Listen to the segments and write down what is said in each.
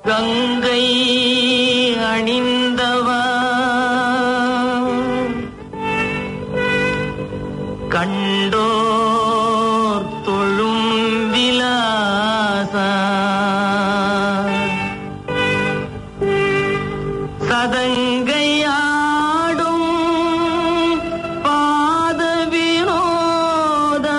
கங்கை அணிந்தவா கண்டோர் தொழும் விலாசா சதங்கையாடும் பாத வினோத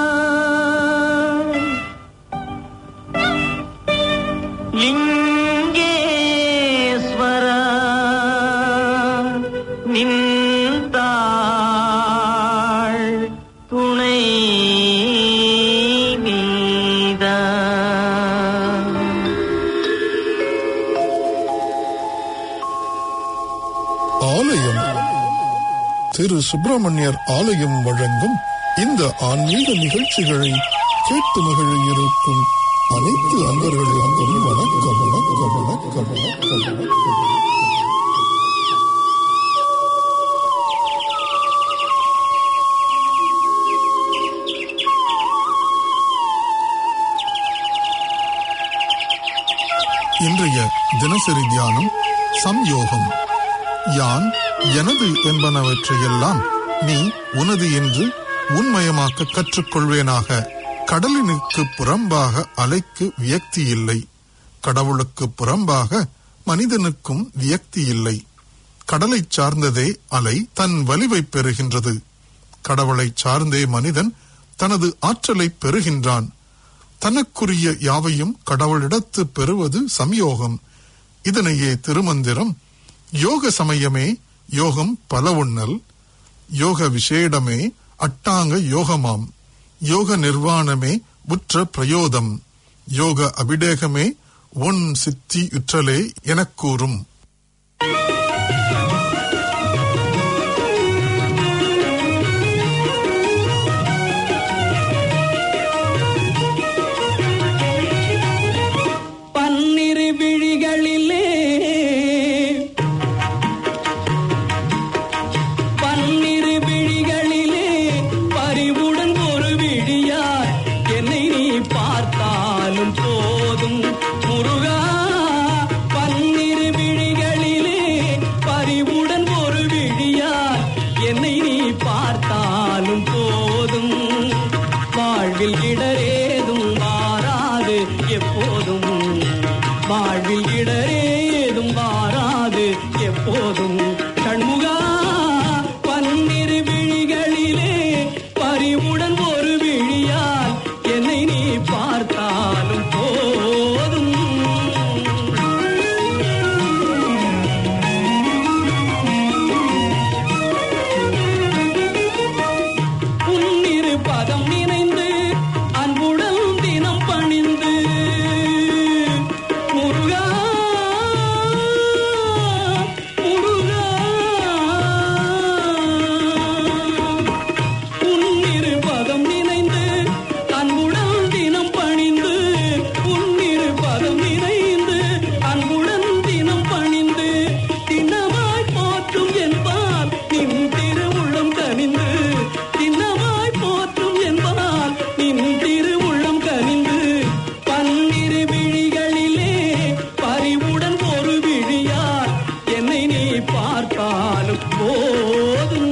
லிங்கேஸ்வர நின்றாள் துணை மீதா ஆலயம் திரு சுப்பிரமணியர் ஆலயம் வழங்கும் இந்த ஆன்மீக நிகழ்ச்சிகளை கேட்டு மகிழ இருக்கும் அனைத்து அன்பர்களுக்கும் வணக்கம் வணக்கம் வணக்கம் வணக்கம் வணக்கம் இன்றைய தினசரி தியானம் சம்யோகம் யான் எனது என்பனவற்றையெல்லாம் நீ உனது என்று உண்மயமாக்க கற்றுக்கொள்வேனாக கடலினுக்கு புறம்பாக அலைக்கு வியக்தி இல்லை கடவுளுக்கு புறம்பாக மனிதனுக்கும் வியக்தி இல்லை கடலைச் சார்ந்ததே அலை தன் வலிவை பெறுகின்றது கடவுளைச் சார்ந்தே மனிதன் தனது ஆற்றலை பெறுகின்றான் தனக்குரிய யாவையும் கடவுளிடத்து பெறுவது சம்யோகம் இதனையே திருமந்திரம் யோக சமயமே யோகம் பல உண்ணல் யோக விசேடமே அட்டாங்க யோகமாம் யோக நிர்வாணமே உற்ற பிரயோதம் யோக அபிடேகமே ஒன் சித்தி உற்றலே எனக் கூறும் பன்னிரு விழிகளிலே பன்னிரு விழிகளிலே பறிவுடன் ஒரு விழியார் என்னை நீ பார்த்தாலும் போதும் முருகா பன்னிரு விழிகளிலே பறிவுடன் ஒரு விழியார் என்னை நீ பார்த்தாலும் போதும் வாழ்வில் இடரேதும் மாறாது எப்போதும் வாழ்வில் இடரேதும் மாறாது எப்போதும் கண்முகா பன்னிரு விழிகளிலே பறிவுடன் ஒரு விழியால் என்னை நீ பார்த்தாலும் போதும் உன்னிரு பதம் நினைந்து அன்புடன் தினம் பணிந்து முருகா முருகா உன்னிரு பதம் நினைந்து அன்புடன் தினம் பணிந்து உன்னிரு பதம் நினைந்து அன்புடன் தினம் பணிந்து தினமாய் போற்றும் என்பால் நின் திருவுள்ளம் கனிந்து தினமாய் போற்றும் என்பால் நின் திருவுள்ளம் கனிந்து பன்னிரு விழிகளிலே பறிவுடன் ஒரு விழியார் என்னை நீ பார்த்தாலும் போதும்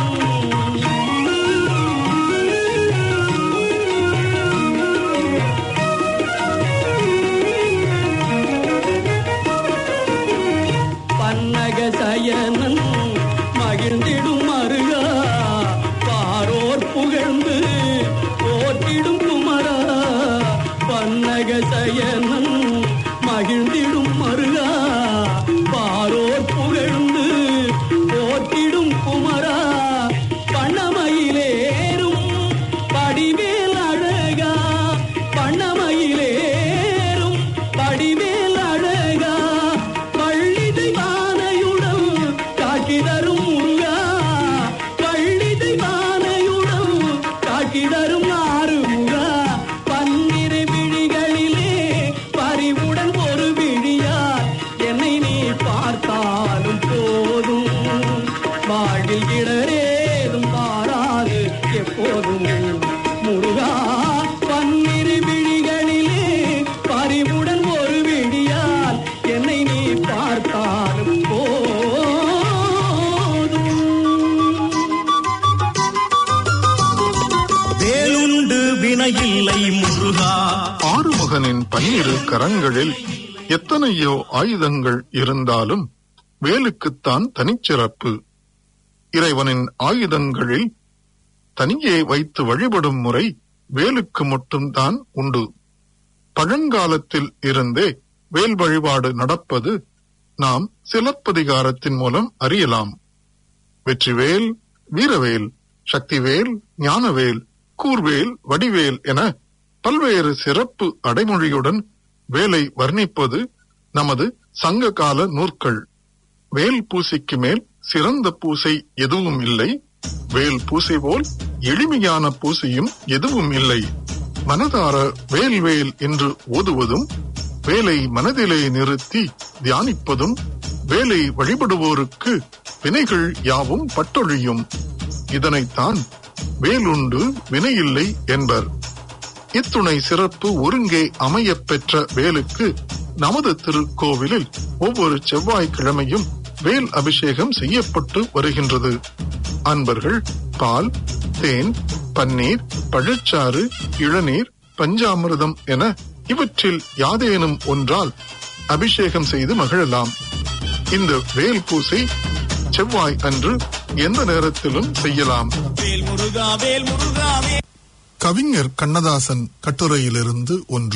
பன்னக சயனன் மகிழ்ந்திடும் மருகா பாரோர் புகழ்ந்து போற்றிடும் குமரா பன்னக சயனன் மகிழ்ந்திடும் மருகா பாரோர் புகழ்ந்து போற்றிடும் குமரா பண்ணமையிலேறும் படிவேல் அழகா பண்ணமையிலேறும் படிவேல் அழகா பள்ளிதை வானையுடன் காட்சி தரும் முருகா பள்ளிதை வானையுடன் காட்சி தரும் ஆறுமுகா பன்னிரு விழிகளிலே பறிவுடன் ஒரு விழியா பன்னிரு கரங்களில் எத்தனையோ ஆயுதங்கள் இருந்தாலும் வேலுக்குத்தான் தனிச்சிறப்பு இறைவனின் ஆயுதங்களில் தனியே வைத்து வழிபடும் முறை வேலுக்கு மட்டும்தான் உண்டு பழங்காலத்தில் இருந்தே வேல் வழிபாடு நடப்பது நாம் சிலப்பதிகாரத்தின் மூலம் அறியலாம் வெற்றிவேல் வீரவேல் சக்திவேல் ஞானவேல் கூர்வேல் வடிவேல் என பல்வேறு சிறப்பு அடைமொழியுடன் வேலை வர்ணிப்பது நமது சங்க கால நூற்கள் வேல் பூசைக்கு மேல் சிறந்த பூசை எதுவும் இல்லை வேல் பூசை போல் எளிமையான பூசையும் எதுவும் இல்லை மனதார வேல் வேல் என்று ஓதுவதும் வேலை மனதிலே நிறுத்தி தியானிப்பதும் வேலை வழிபடுவோருக்கு வினைகள் யாவும் பட்டொழியும் இதனைத்தான் வேலுண்டு வினையில்லை என்பர் இத்துணை சிறப்பு ஒருங்கே அமையப் பெற்ற வேலுக்கு நமது திருக்கோவிலில் ஒவ்வொரு செவ்வாய்க்கிழமையும் வேல் அபிஷேகம் செய்யப்பட்டு வருகின்றது அன்பர்கள் பால் தேன் பன்னீர் பழச்சாறு இளநீர் பஞ்சாமிர்தம் என இவற்றில் யாதேனும் ஒன்றால் அபிஷேகம் செய்து மகிழலாம் இந்த வேல் பூசை செவ்வாய் அன்று எந்த நேரத்திலும் செய்யலாம் வேல் முருகா வேல் முருகா வேல் கவிஞர் கண்ணதாசன் கட்டுரையிலிருந்து ஒன்று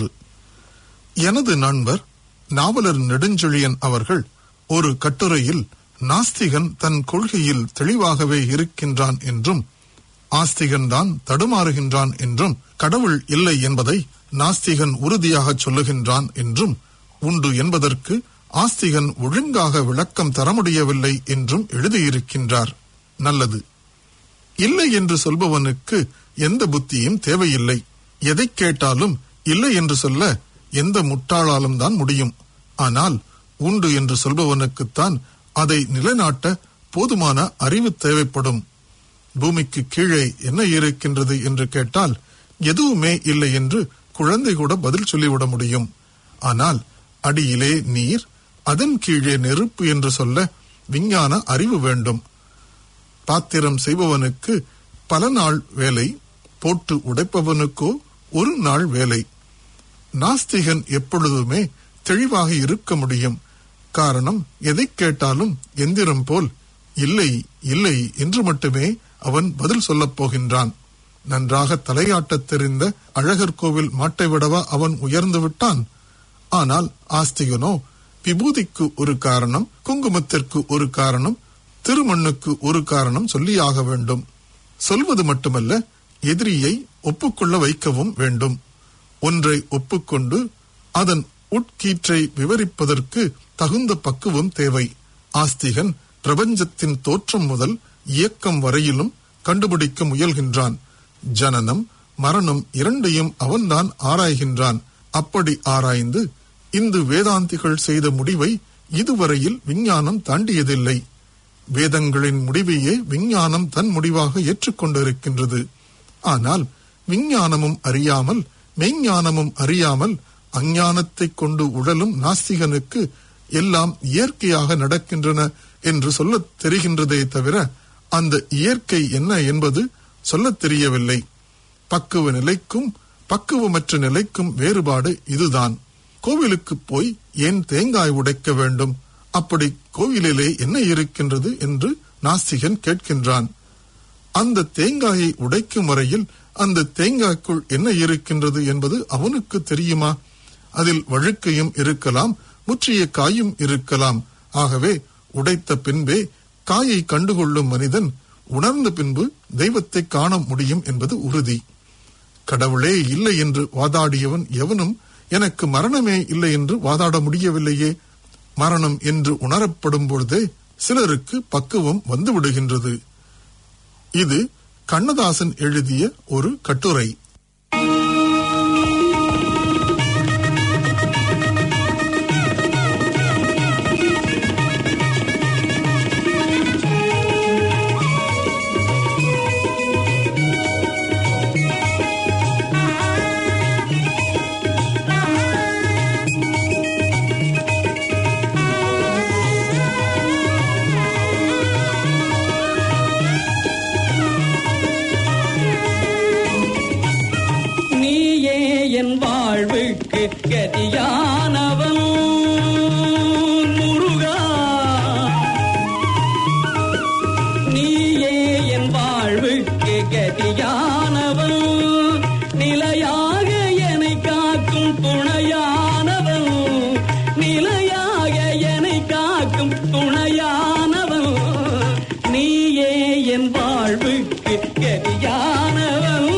எனது நண்பர் நாவலர் நெடுஞ்செழியன் அவர்கள் ஒரு கட்டுரையில் நாஸ்திகன் தன் கொள்கையில் தெளிவாகவே இருக்கின்றான் என்றும் ஆஸ்திகன்தான் தடுமாறுகின்றான் என்றும் கடவுள் இல்லை என்பதை நாஸ்திகன் உறுதியாக சொல்லுகின்றான் என்றும் உண்டு என்பதற்கு ஆஸ்திகன் ஒழுங்காக விளக்கம் தர முடியவில்லை என்றும் எழுதியிருக்கின்றார் நல்லது இல்லை என்று சொல்பவனுக்கு எந்த புத்தியும் தேவையில்லை எதை கேட்டாலும் இல்லை என்று சொல்ல எந்த முட்டாளாலும் தான் முடியும் ஆனால் உண்டு என்று சொல்பவனுக்குத்தான் அதை நிலைநாட்ட போதுமான அறிவு தேவைப்படும் பூமிக்கு கீழே என்ன இருக்கின்றது என்று கேட்டால் எதுவுமே இல்லை என்று குழந்தை கூட பதில் சொல்லிவிட முடியும் ஆனால் அடியிலே நீர் அதன் கீழே நெருப்பு என்று சொல்ல விஞ்ஞான அறிவு வேண்டும் பாத்திரம் செய்பவனுக்கு பல நாள் வேலை போட்டு உடைப்பவனுக்கோ ஒரு நாள் வேலை நாஸ்திகன் எப்பொழுதுமே தெளிவாக இருக்க முடியும் காரணம் எதை கேட்டாலும் எந்திரம் போல் இல்லை இல்லை என்று மட்டுமே அவன் பதில் சொல்லப் போகின்றான் நன்றாக தலையாட்டத் தெரிந்த அழகர் கோவில் மாட்டை விடவா அவன் உயர்ந்து விட்டான் ஆனால் ஆஸ்திகனோ விபூதிக்கு ஒரு காரணம் குங்குமத்திற்கு ஒரு காரணம் திருமண்ணுக்கு ஒரு காரணம் சொல்லியாக வேண்டும் சொல்வது மட்டுமல்ல எதிரியை ஒப்புக்கொள்ள வைக்கவும் வேண்டும் ஒன்றை ஒப்புக்கொண்டு அதன் உட்கீற்றை விவரிப்பதற்கு தகுந்த பக்குவம் தேவை ஆஸ்திகன் பிரபஞ்சத்தின் தோற்றம் முதல் இயக்கம் வரையிலும் கண்டுபிடிக்க முயல்கின்றான் ஜனனம் மரணம் இரண்டையும் அவன்தான் ஆராய்கின்றான் அப்படி ஆராய்ந்து இந்து வேதாந்திகள் செய்த முடிவை இதுவரையில் விஞ்ஞானம் தாண்டியதில்லை வேதங்களின் முடிவையே விஞ்ஞானம் தன் முடிவாக ஏற்றுக்கொண்டிருக்கின்றது ஆனால் விஞ்ஞானமும் அறியாமல் மெய்ஞானமும் அறியாமல் அஞ்ஞானத்தைக் கொண்டு உழலும் நாஸ்திகனுக்கு எல்லாம் இயற்கையாக நடக்கின்றன என்று சொல்லத் தெரிகின்றதே தவிர அந்த இயற்கை என்ன என்பது சொல்லத் தெரியவில்லை பக்குவ நிலைக்கும் பக்குவமற்ற நிலைக்கும் வேறுபாடு இதுதான் கோவிலுக்கு போய் ஏன் தேங்காய் உடைக்க வேண்டும் அப்படி கோவிலிலே என்ன இருக்கின்றது என்று நாஸ்திகன் கேட்கின்றான் அந்த தேங்காயை உடைக்கும் வரையில் அந்த தேங்காய்க்குள் என்ன இருக்கின்றது என்பது அவனுக்கு தெரியுமா அதில் வழுக்கையும் இருக்கலாம் முற்றிய காயும் இருக்கலாம் ஆகவே உடைத்த பின்பே காயை கண்டுகொள்ளும் மனிதன் உணர்ந்த பின்பு தெய்வத்தை காண முடியும் என்பது உறுதி கடவுளே இல்லை என்று வாதாடியவன் எவனும் எனக்கு மரணமே இல்லை என்று வாதாட முடியவில்லையே மரணம் என்று உணரப்படும் பொழுதே சிலருக்கு பக்குவம் வந்து விடுகின்றது இது கண்ணதாசன் எழுதிய ஒரு கட்டுரை கதியானவன் முருகா நீயே என் வாழ்வுக்கு கதியானவன் நிலையாக என்னை காக்கும் துணையானவன் நிலையாக என்னை காக்கும் துணையானவன் நீயே என் வாழ்வுக்கு கதியானவன்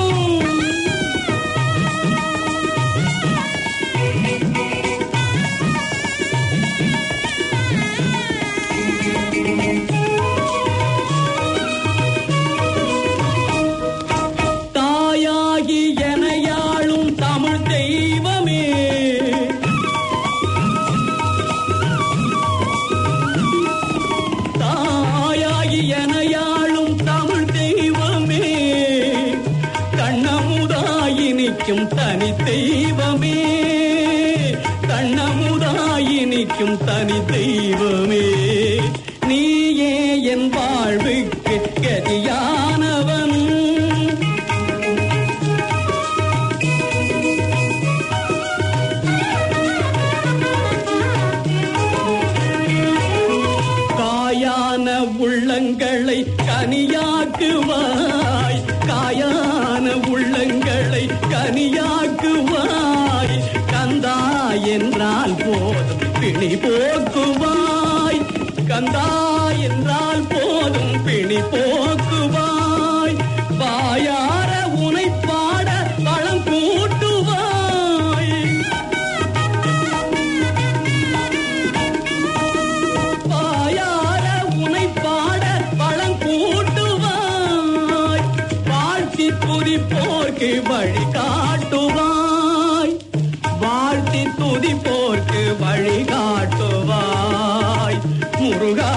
தாயாகி எனையாளும் தமிழ் தெய்வமே தாயாகி எனையாளும் தமிழ் தெய்வமே கண்ணமுதாயி நிற்கும் தனி தெய்வமே கண்ணமுதாயி நிற்கும் தனி தெய்வமே நீயே என் வாழ்வுக்கு கதியானவன் காயான உள்ளங்களை கனியாக்குவாய் காயான உள்ளங்களை கனியாக்குவாய் கந்தா என்றால் போதும் பிணி போக்குவாய் கந்தா என்றால் போதும் பிணி போக்குவாய் வாயார உனை பாட வளம் கூட்டுவாய் வாயார உனை பாட வளம் கூட்டுவாய் வாழ்த்தி துதிப்போர்க்கு வழி காட்டுவாய் வாழ்த்தி துதிப்போர்க்கு வழி காட்டுவாய் முருகா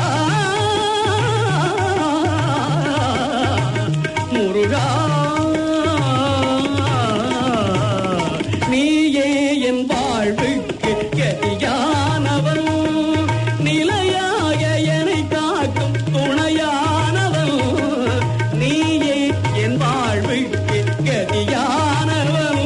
முருகா நீயே என் வாழ்வுக்கு கதியானவன் நிலையாக என்னை காக்கும் துணையானவன் நீயே என் வாழ்வுக்கு கதியானவன்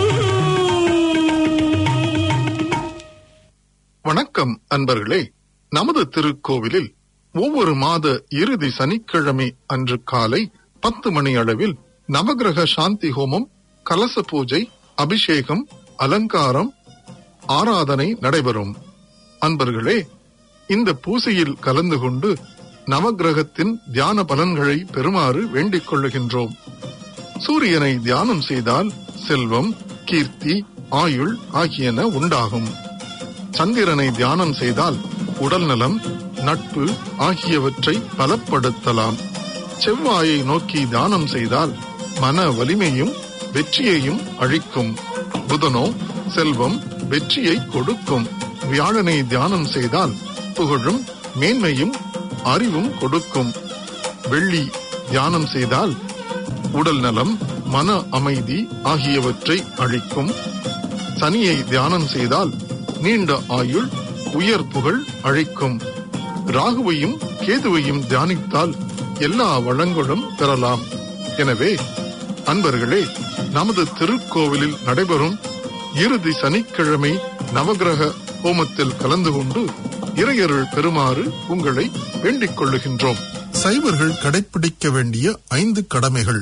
வணக்கம் அன்பர்களே நமது திருக்கோவிலில் ஒவ்வொரு மாத இறுதி சனிக்கிழமை அன்று காலை பத்து மணி அளவில் நவகிரக சாந்தி ஹோமம் கலச பூஜை அபிஷேகம் அலங்காரம் ஆராதனை நடைபெறும் அன்பர்களே இந்த பூசையில் கலந்து கொண்டு நவகிரகத்தின் தியான பலன்களை பெறுமாறு வேண்டிக் கொள்ளுகின்றோம் சூரியனை தியானம் செய்தால் செல்வம் கீர்த்தி ஆயுள் ஆகியன உண்டாகும் சந்திரனை தியானம் செய்தால் உடல் நலம் நட்பு ஆகியவற்றை பலப்படுத்தலாம் செவ்வாயை நோக்கி தியானம் செய்தால் மன வலிமையும் வெற்றியையும் அழிக்கும் புதனோ செல்வம் வெற்றியை கொடுக்கும் வியாழனை தியானம் செய்தால் புகழும் மேன்மையும் அறிவும் கொடுக்கும் வெள்ளி தியானம் செய்தால் உடல் நலம் மன அமைதி ஆகியவற்றை அளிக்கும் சனியை தியானம் செய்தால் நீண்ட ஆயுள் உயர் புகழ் அழிக்கும் ராகுவையும் கேதுவையும் தியானித்தால் எல்லா வளங்களும் பெறலாம் எனவே அன்பர்களே நமது திருக்கோவிலில் நடைபெறும் இறுதி சனிக்கிழமை நவகிரக ஹோமத்தில் கலந்து கொண்டு இறையருள் பெறுமாறு உங்களை வேண்டிக் கொள்ளுகின்றோம் சைவர்கள் கடைபிடிக்க வேண்டிய ஐந்து கடமைகள்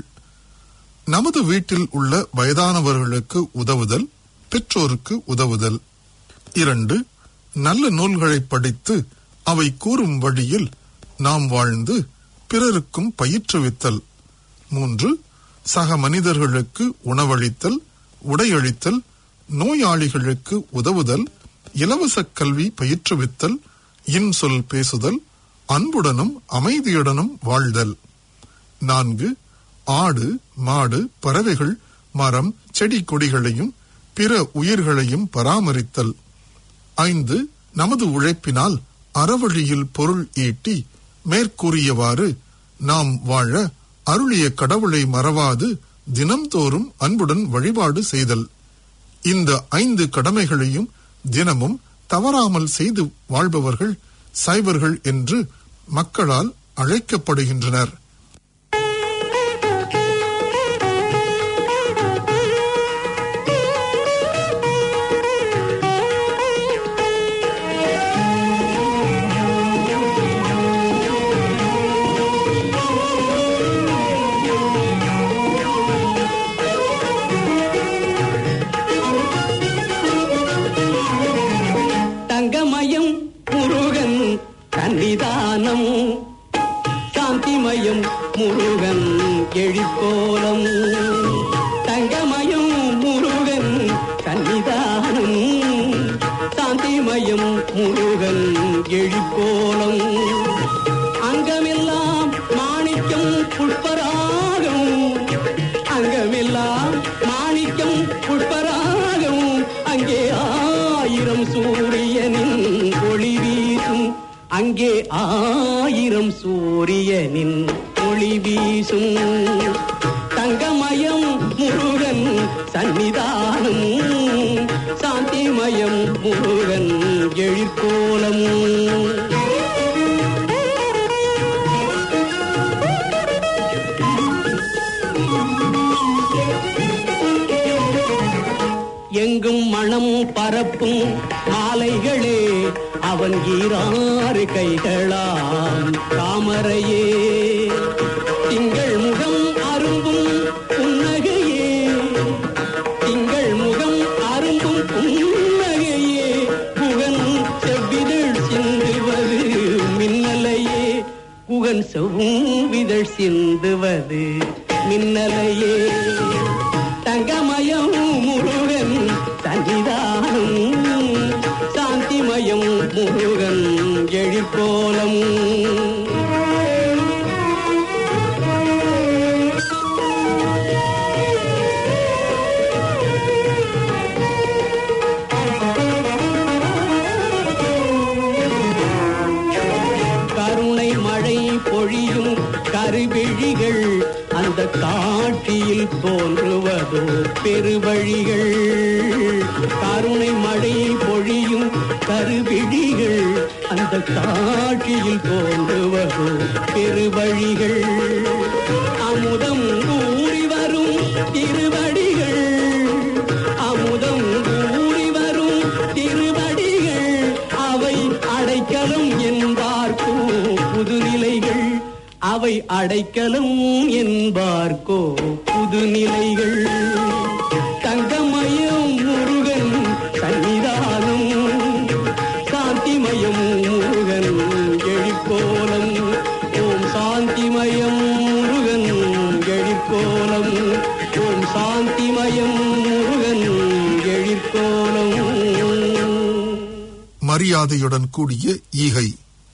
நமது வீட்டில் உள்ள வயதானவர்களுக்கு உதவுதல் பெற்றோருக்கு உதவுதல் இரண்டு நல்ல நூல்களை படித்து அவை கூறும் வழியில் நாம் வாழ்ந்து பிறருக்கும் பயிற்றுவித்தல் மூன்று சக மனிதர்களுக்கு உணவளித்தல் உடையளித்தல் நோயாளிகளுக்கு உதவுதல் இலவச கல்வி பயிற்றுவித்தல் இன்சொல் பேசுதல் அன்புடனும் அமைதியுடனும் வாழ்தல் நான்கு ஆடு மாடு பறவைகள் மரம் செடி கொடிகளையும் பிற உயிர்களையும் பராமரித்தல் ஐந்து நமது உழைப்பினால் அறவழியில் பொருள் ஈட்டி மேற்கூறியவாறு நாம் வாழ அருளிய கடவுளை மறவாது தினம்தோறும் அன்புடன் வழிபாடு செய்தல் இந்த ஐந்து கடமைகளையும் தினமும் தவறாமல் செய்து வாழ்பவர்கள் சைவர்கள் என்று மக்களால் அழைக்கப்படுகின்றனர் சாந்திமயம் முருகன் எழிக்கோலம் அங்கமெல்லாம் மாணிக்கம் புஷ்பராகம் அங்கமெல்லாம் மாணிக்கம் புஷ்பராகம் அங்கே ஆயிரம் சூரியனின் ஒளி வீசும் அங்கே ஆயிரம் சூரியனின் ஒளி வீசும் தங்கமயம் முருகன் சன்னிதானம் சாந்திமயம் முருகன் எழிற்கோலம் எங்கும் மனம் பரப்பும் மாலைகளே அவன் ஈராறு கைகளாம் தாமரையே திங்கள் முகம் அரும்பும் புன்னகையே திங்கள் முகம் அரும்பும் புன்னகையே புகன் செவ்விதழ் சிந்துவது மின்னலையே புகன் செவ்விதழ் சிந்துவது மின்னலையே தங்கமயம் முருகன் சன்னிதானம் சாந்திமயம் முருகன் எழிற்கோலம் கருணை மழை பொழியும் கருவிழிகள் அந்த காட்சியில் தோன்றுவதோ பெருவழிகள் கருணை மழை பொழியும் கருவிழிகள் அந்த காட்சியில் தோன்றுவதோ பெருவழிகள் அமுதம் ஊறி வரும் திருவடிகள் அமுதம் ஊறி வரும் திருவடிகள் அவை அடைக்கலம் என்பார்க்கோ புதுநிலைகள் அவை அடைக்கலம் என்பார்க்கோ புதுநிலைகள் தங்கமயம் முருகன் சன்னிதானம் சாந்திமயம் முருகன் எழிற்கோலம் ஓம் சாந்திமயம் முருகன் எழிற்கோலம் ஓம் சாந்திமயம் முருகன் எழிற்கோலம் மரியாதையுடன் கூடிய ஈகை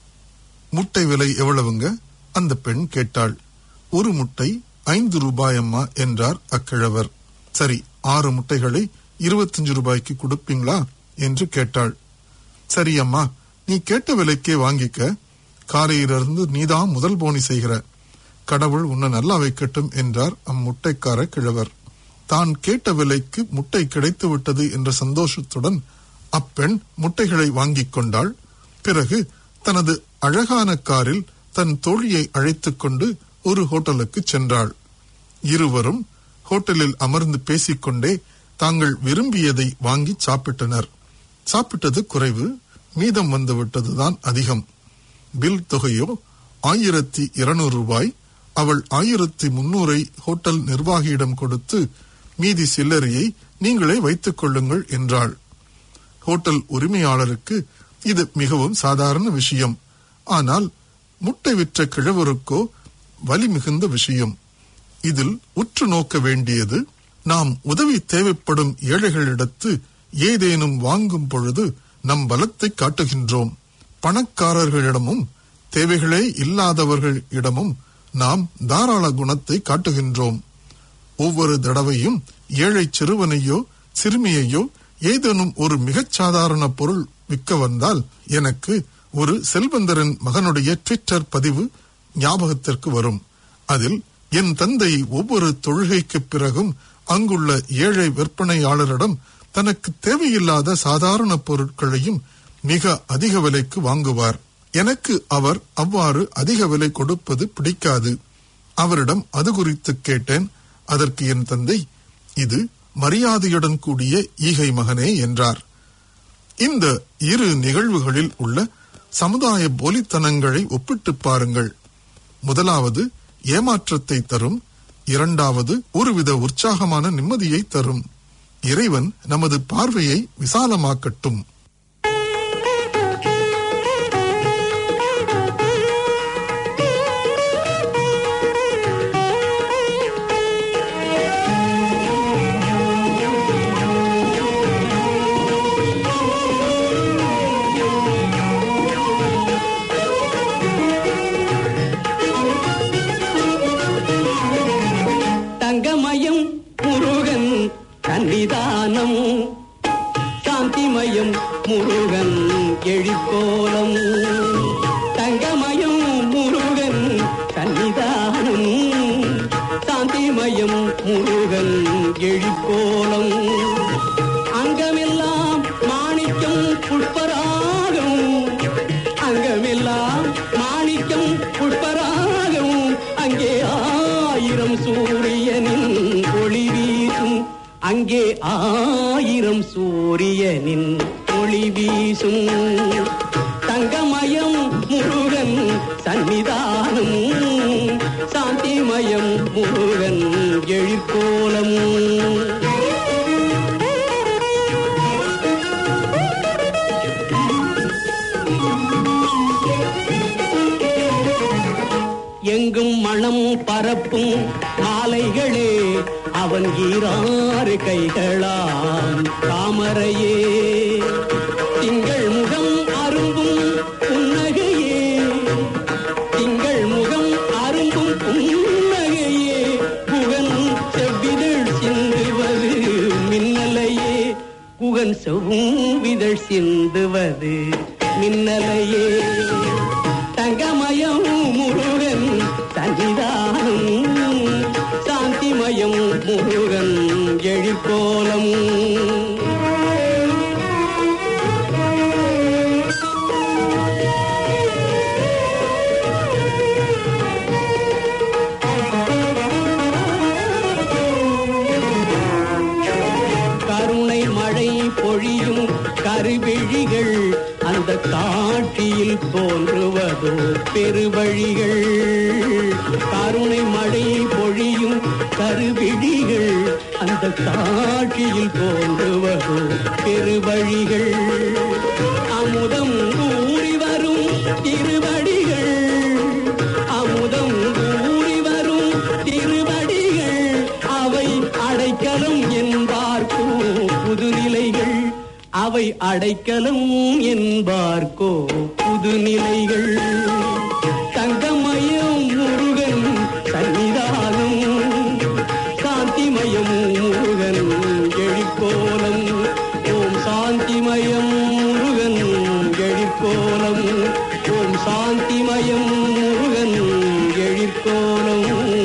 முட்டை விலை எவ்வளவுங்க அந்த பெண் கேட்டாள் ஒரு முட்டை ஐந்து ரூபாயம்மா என்றார் அக்கிழவர் சரி ஆறு முட்டைகளை இருபத்தஞ்சு ரூபாய்க்கு கொடுப்பீங்களா என்று கேட்டாள் சரி அம்மா நீ கேட்ட விலைக்கே வாங்கிக்க காலையிலிருந்து நீதான் முதல் போனி செய்கிற கடவுள் உன்னை நல்லா வைக்கட்டும் என்றார் அம்முட்டைக்கார கிழவர் தான் கேட்ட விலைக்கு முட்டை கிடைத்து விட்டது என்ற சந்தோஷத்துடன் அப்பெண் முட்டைகளை வாங்கிக் கொண்டாள் பிறகு தனது அழகான காரில் தன் தோழியை அழைத்துக் கொண்டு ஒரு ஹோட்டலுக்கு சென்றாள் இருவரும் ஹோட்டலில் அமர்ந்து பேசிக்கொண்டே தாங்கள் விரும்பியதை வாங்கி சாப்பிட்டனர் சாப்பிட்டது குறைவு மீதம் வந்து விட்டதுதான் அதிகம் பில் தொகையோ ஆயிரத்தி இருநூறு ரூபாய் அவள் ஆயிரத்தி முன்னூறை ஹோட்டல் நிர்வாகியிடம் கொடுத்து மீதி சில்லறையை நீங்களே வைத்துக் கொள்ளுங்கள் என்றாள் ஹோட்டல் உரிமையாளருக்கு இது மிகவும் சாதாரண விஷயம் ஆனால் முட்டை விற்ற கிழவருக்கோ வலி மிகுந்த விஷயம் இதில் உற்று நோக்க வேண்டியது நாம் உதவி தேவைப்படும் ஏழைகளிடத்து ஏதேனும் வாங்கும் பொழுது நம் பலத்தை காட்டுகின்றோம் பணக்காரர்களிடமும் தேவைகளே இல்லாதவர்களிடமும் நாம் தாராள குணத்தை காட்டுகின்றோம் ஒவ்வொரு தடவையும் ஏழை சிறுவனையோ சிறுமியையோ ஏதேனும் ஒரு மிகச் சாதாரண பொருள் விற்க வந்தால் எனக்கு ஒரு செல்வந்தரின் மகனுடைய ட்விட்டர் பதிவு ஞாபகத்திற்கு வரும் அதில் என் தந்தை ஒவ்வொரு தொழுகைக்குப் பிறகும் அங்குள்ள ஏழை விற்பனையாளரிடம் தனக்கு தேவையில்லாத சாதாரண பொருட்களையும் மிக அதிக விலைக்கு வாங்குவார் எனக்கு அவர் அவ்வாறு அதிக விலை கொடுப்பது பிடிக்காது அவரிடம் அது குறித்து கேட்டேன் அதற்கு என் தந்தை இது மரியாதையுடன் கூடிய ஈகை மகனே என்றார் இந்த இரு நிகழ்வுகளில் உள்ள சமுதாய போலித்தனங்களை ஒப்பிட்டுப் பாருங்கள் முதலாவது ஏமாற்றத்தை தரும் இரண்டாவது ஒருவித உற்சாகமான நிம்மதியை தரும் இறைவன் நமது பார்வையை விசாலமாக்கட்டும் முருகன் எழிற்கோலம் தங்கமயம் முருகன் சன்னிதானம் சாந்திமயம் முருகன் எழிற்கோலம் அங்கமெல்லாம் மாணிக்கம் புஷ்பராகம் அங்கமெல்லாம் மாணிக்கம் புஷ்பராகம் அங்கே ஆயிரம் சூரியனின் ஒளி வீசும் அங்கே ஆயிரம் சூரியனின் ஒளி வீசும் தங்கமயம் முருகன் சன்னிதானம் சாந்திமயம் முருகன் எழிற்கோலம் எங்கும் மனம் பரப்பும் மாலைகளே அவன் ஈராறு கைகளாம் தாமரையே திங்கள் முகம் அரும்பும் புன்னகையே திங்கள் முகம் அரும்பும் புன்னகையே புகன் செவ்விதழ் சிந்துவது மின்னலையே புகன் செவ்விதழ் சிந்துவது மின்னலையே தங்கமயம் முருகன் சன்னிதானம் சாந்திமயம் முருகன் எழிற்கோலம் கருணை மழை பொழியும் கருவிழிகள் அந்த காட்சியில் தோன்றுவதோ பெருவழிகள் கருணை மழை பொழியும் கருவிழிகள் அந்த காட்சியில் தோன்றுவதோ பெருவழிகள் அமுதம் ஊறி வரும் திருவடிகள் அமுதம் ஊறி வரும் திருவடிகள் அவை அடைக்கலம் என்பார்க்கோ புதுநிலைகள் அவை அடைக்கலம் என்பார்க்கோ புதுநிலைகள் தங்கமயம் முருகன் சன்னிதானம் சாந்திமயம் முருகன் எழிற்கோலம் ஓம் சாந்திமயம் முருகன் எழிற்கோலம் ஓம் சாந்திமயம் முருகன் எழிற்கோலம்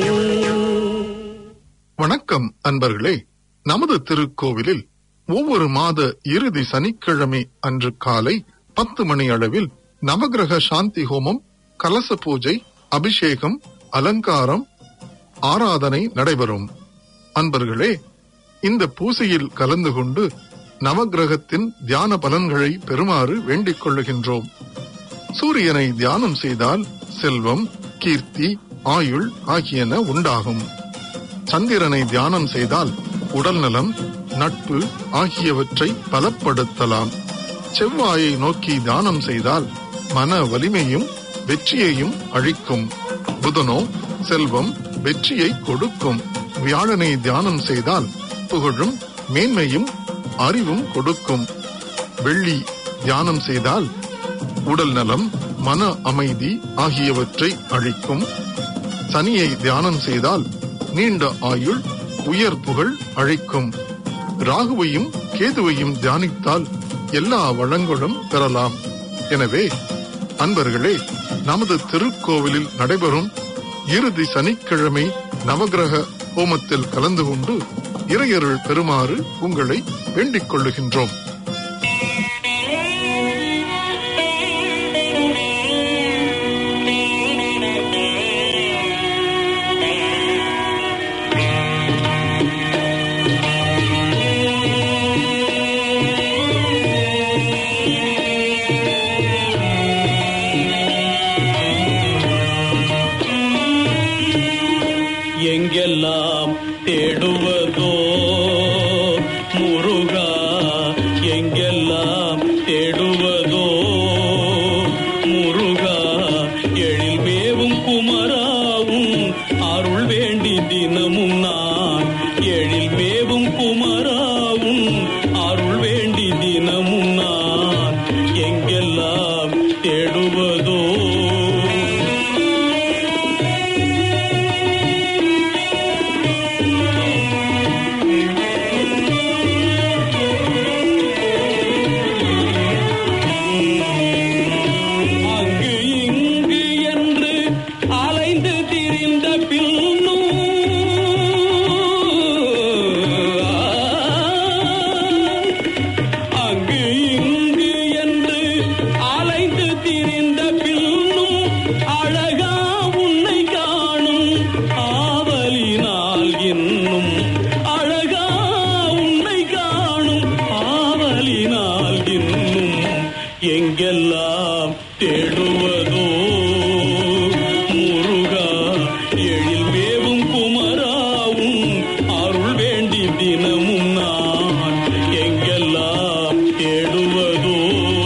வணக்கம் அன்பர்களே நமது திருக்கோவிலில் ஒவ்வொரு மாத இறுதி சனிக்கிழமை அன்று காலை பத்து மணி அளவில் நவகிரக சாந்தி ஹோமம் கலச பூஜை அபிஷேகம் அலங்காரம் ஆராதனை நடைபெறும் அன்பர்களே இந்த பூசையில் கலந்து கொண்டு நவகிரகத்தின் தியான பலன்களை பெறுமாறு வேண்டிக் கொள்ளுகின்றோம் சூரியனை தியானம் செய்தால் செல்வம் கீர்த்தி ஆயுள் ஆகியன உண்டாகும் சந்திரனை தியானம் செய்தால் உடல் நலம் நட்பு ஆகியவற்றை பலப்படுத்தலாம் செவ்வாயை நோக்கி தியானம் செய்தால் மன வலிமையும் வெற்றியையும் அழிக்கும் புதனோ செல்வம் வெற்றியை கொடுக்கும் வியாழனை தியானம் செய்தால் புகழும் மேன்மையும் அறிவும் கொடுக்கும் வெள்ளி தியானம் செய்தால் உடல் நலம் மன அமைதி ஆகியவற்றை அழிக்கும் சனியை தியானம் செய்தால் நீண்ட ஆயுள் உயர் புகழ் அழைக்கும் ராகுவையும் கேதுவையும் தியானித்தால் எல்லா வளங்களும் பெறலாம் எனவே அன்பர்களே நமது திருக்கோவிலில் நடைபெறும் இறுதி சனிக்கிழமை நவகிரக ஹோமத்தில் கலந்து கொண்டு இறையருள் பெறுமாறு உங்களை வேண்டிக் கொள்ளுகின்றோம் எங்கெல்லாம் தேடுவதோ முருகா எங்கெல்லாம் தேடுவதோ முருகா எழில் மேவும் குமராவும் அருள் வேண்டி தினமும் நான் எங்கெல்லாம் தேடுவதோ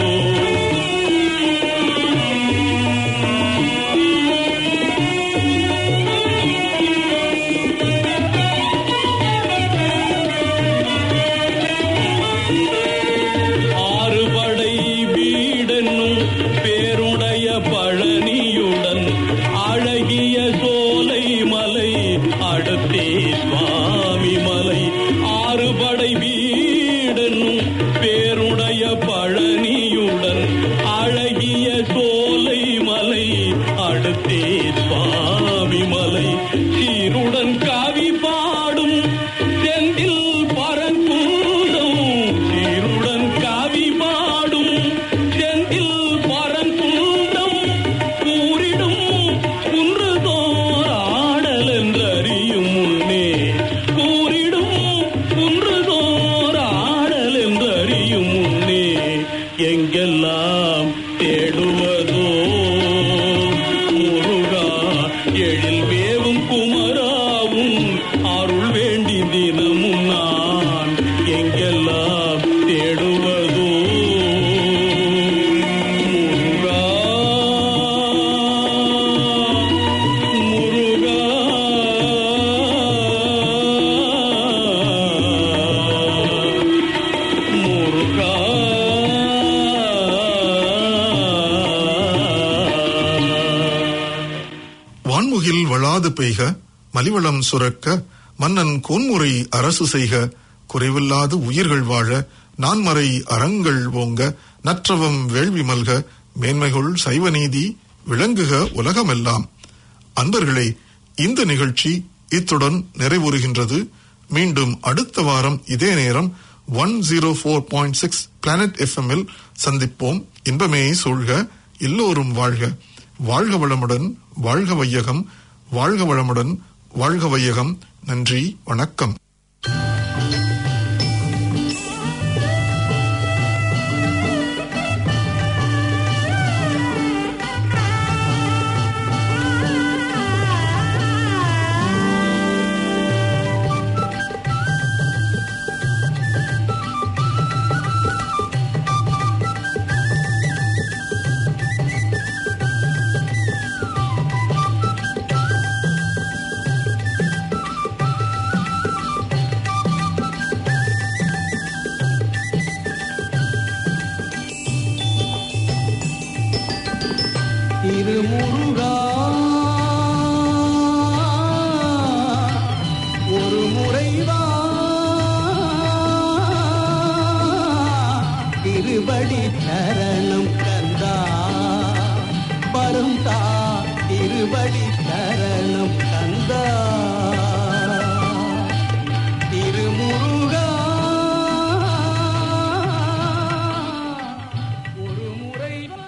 ஆறுபடை வீடென்னும் பேருடைய பழனியுடன் அழகிய சோலை மலை அடுத்தே சுவாமி மலை ஆறுபடை வீடென்னும் பேருடைய பழனியுடன் அழகிய சோலை மலை அடுத்தே சுவாமி மலை சீருடன் காவி பாடும் செந்தில் பரங்குன்றம் சீருடன் காவி பாடும் செந்தில் பரங்குன்றம் கூறிடும் குன்றுதோர் ஆடல் என்றறியும் முன்னே கூறிடும் குன்றுதோர் ஆடல் என்றறியும் முன்னே எங்கெல்லாம் தேடுவதோ முருகா எழில் வேவும் குமராவும் அருள் வேண்டி தினமும் நான் எங்கெல்லாம் தேடுவதோ முருகா முருகா முருகா வான்முகில் வளாது பெய்க மலிவளம் சுரக்க மன்னன் கோன்முறை அரசு செய்க குறைவில்லாது உயிர்கள் வாழ நான்மறை அறங்கள் ஓங்க நற்றவம் வேள்வி மல்க மேன்மைகுள் சைவநீதி விளங்குக உலகமெல்லாம் அன்பர்களே இந்த நிகழ்ச்சி இத்துடன் நிறைவுறுகின்றது மீண்டும் அடுத்த வாரம் இதே நேரம் one zero four point six planet எஃப்எம்மில் சந்திப்போம் இன்பமே சூழ்க எல்லோரும் வாழ்க வாழ்க வளமுடன் வாழ்க வையகம் வாழ்க வளமுடன் வாழ்க வையகம் நன்றி வணக்கம் திருமுருகா ஒரு முறைவா திருபடி சரணம் கந்தா பரும் தா திருபடி